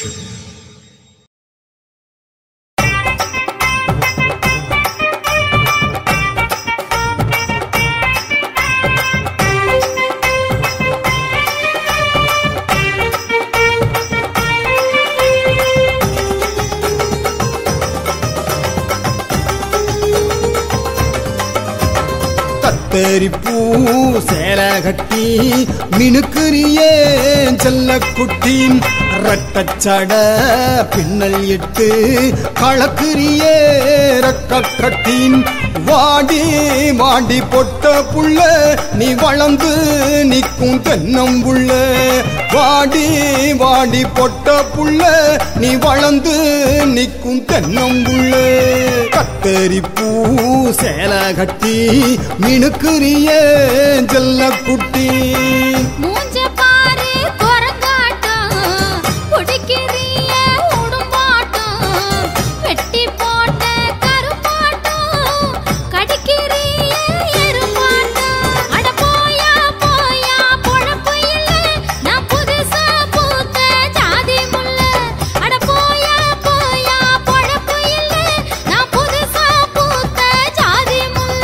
கத்தரி பூ சேல கட்டி மினுக்குரியே செல்ல குட்டி ரட்டச்சட பின்னல் இட்டு கலக்குரியே ரக்க கட்டீன் வாடி வாடி பொட்ட புள்ள நீ வளர்ந்து நிற்கும் தென்னம்புள்ள வாடி வாடி பொட்ட புள்ள நீ வளர்ந்து நிற்கும் தென்னம்புள்ள கத்தரி பூ சேல கட்டி மினுக்குரிய செல்ல குட்டி மூஞ்ச பாரு குரங்காட்டம் குடிக்கிறிய உடும்பாட்டம் வெட்டி போட்ட கருப்பாட்டம் கடிக்கிறிய எருமாட்டம் அட போயா போயா பொழப்பு இல்ல நான் புதுசா பூத்த ஜாதி முல்ல அட போயா போயா பொழப்பு இல்ல நான் புதுசா பூத்த ஜாதி முல்ல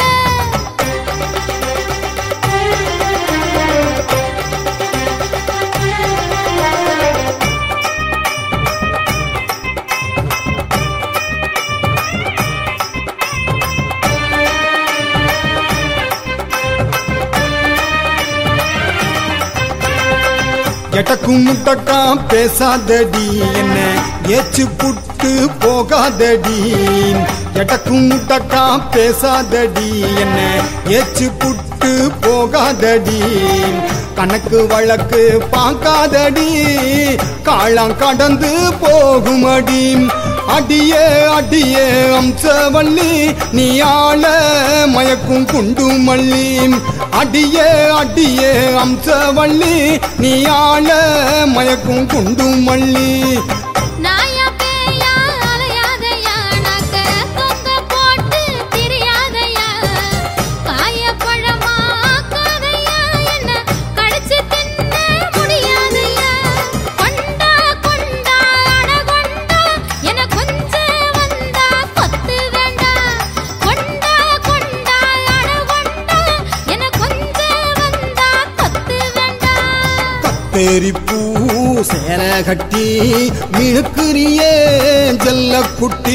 எட்டக்கும் முட்டக்கா பேசாதடி என்ன ஏச்சு புட்டு போகாதடி எட்டக்கும் முட்டக்கா பேசாதடி என்ன ஏச்சு புட்டு போகாதடி கணக்கு வழக்கு பார்க்காதடி காளாம் கடந்து போகுமடி அடியே அடியே அம்சவல்லி நீ ஆள மயக்கும் குண்டு மல்லி அடியே அடியே அம்சவல்லி நீ ஆள மயக்கும் குண்டு மல்லி நாயா பேயா அலையாதையா நாக்க தொங்க போட்டு திரியாதையா காய பழமா ஆக்காதையா என்ன கடிச்சு தின்ன முடியாதையா கொண்டா கொண்டா அட கொண்டா என கொஞ்ச வந்தா கொத்து வேண்டாம் கொண்டா கொண்டா அட கொண்டா என கொஞ்ச வந்தா கொத்து வேண்டாம் கத்தேரி பூ சேல கட்டி மினுக்குரியே ஜல்ல குட்டி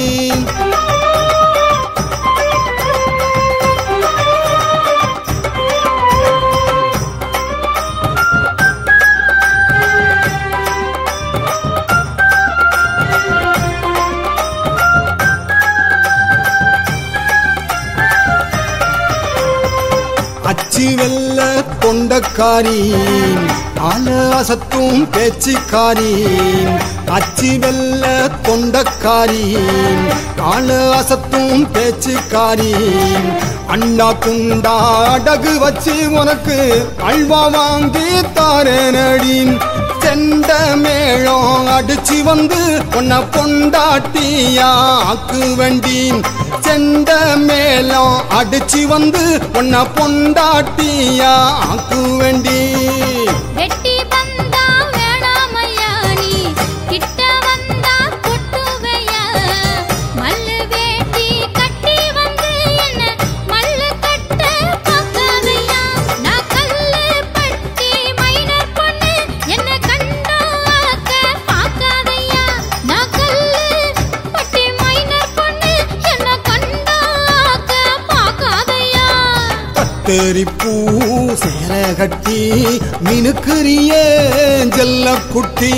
அச்சு வெல்ல தொண்டக்காரி ஆல அசத்தும் பேச்சுக்காரி அச்சு வெல்ல தொண்டக்காரி ஆல அசத்தும் பேச்சுக்காரி அண்ணா குண்டா அடகு வச்சு உனக்கு அல்வா வாங்கி தாரேனடி செண்ட மேளம் அடிச்சு வந்து உன்னை பொண்டாட்டியா ஆக்கு வேண்டீன் செண்ட மேளம் அடிச்சு வந்து உன்னை பொண்டாட்டியா ஆக்கு வேண்டி வெட்டி வந்தா வேணாமையா நீ கிட்ட வந்தா கொட்டுவையா மல்லு வேட்டி கட்டி வந்து என்ன மல்லு கட்ட பார்க்காதையா நான் கல்லு பட்டி மைனர் பொண்ணு என்ன கண்டா ஆக்க பார்க்காதையா நான் கல்லு பட்டி மைனர் பொண்ணு என்ன கண்டா ஆக்க பார்க்காதையா கத்தரி பூ சேர கட்டி மினுக்குரிய ஜல்ல குட்டி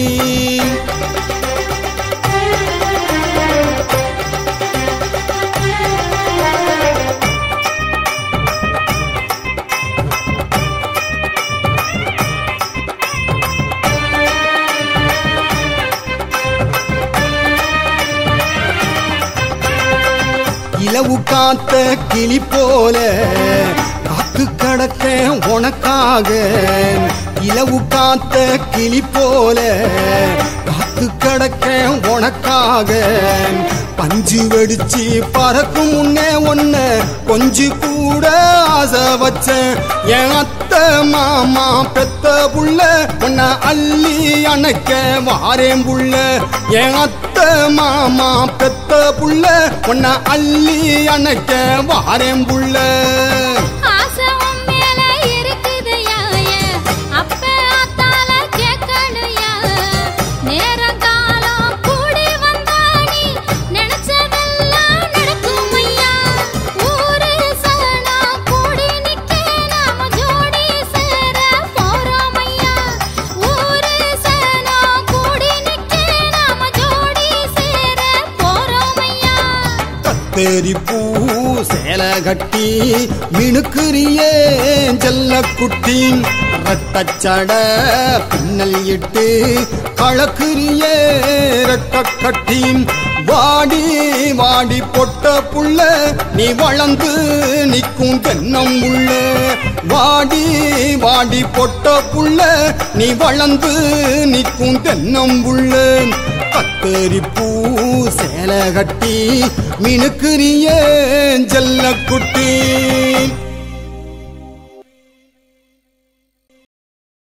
இலவு காத்த கிளி போல காத்து கடக்க உனக்காக இலவு காத்த கிளி போல காத்து கடக்க உனக்காக பஞ்சு வெடிச்சு பறக்கும் முன்னே ஒன்ன கொஞ்சு கூட ஆசை வச்சேன் என் அத்தை மாமா பெத்த புள்ள உன்னை அள்ளி அணைக்க வாரேன் புள்ள என் அத்த மாமா பெத்த புள்ள உன்னை அள்ளி அணைக்க வாரேன் புள்ள ஆசை உன் மேல இருக்குதுயா, என் அப்ப ஆத்தால கேட்கணுயா. நேரம் காலம் கூடி வந்தா நீ நினைச்சதெல்லாம் நடக்குமையா. ஊரு சனம் கூடி நிக்க நாம ஜோடி சேர போறோமையா. ஊரு சனம் கூடி நிக்க நாம ஜோடி சேர போறோமையா. கத்தேரி பூ சேலை கட்டி மினுக்குரியே செல்ல குட்டி ரத்தச்சட பின்னல் இட்டு கலக்குரியே ரெக்க கட்டி வாடி வாடி பொட்ட புள்ள நீ வளர்ந்து நிற்கும் தென்னம் உள்ள வாடி வாடி பொட்ட புள்ள நீ வளர்ந்து நிற்கும் தென்னம் உள்ள கத்தேரி பூ சேலை கட்டி மினுக்குரிய ஜல்ல குட்டி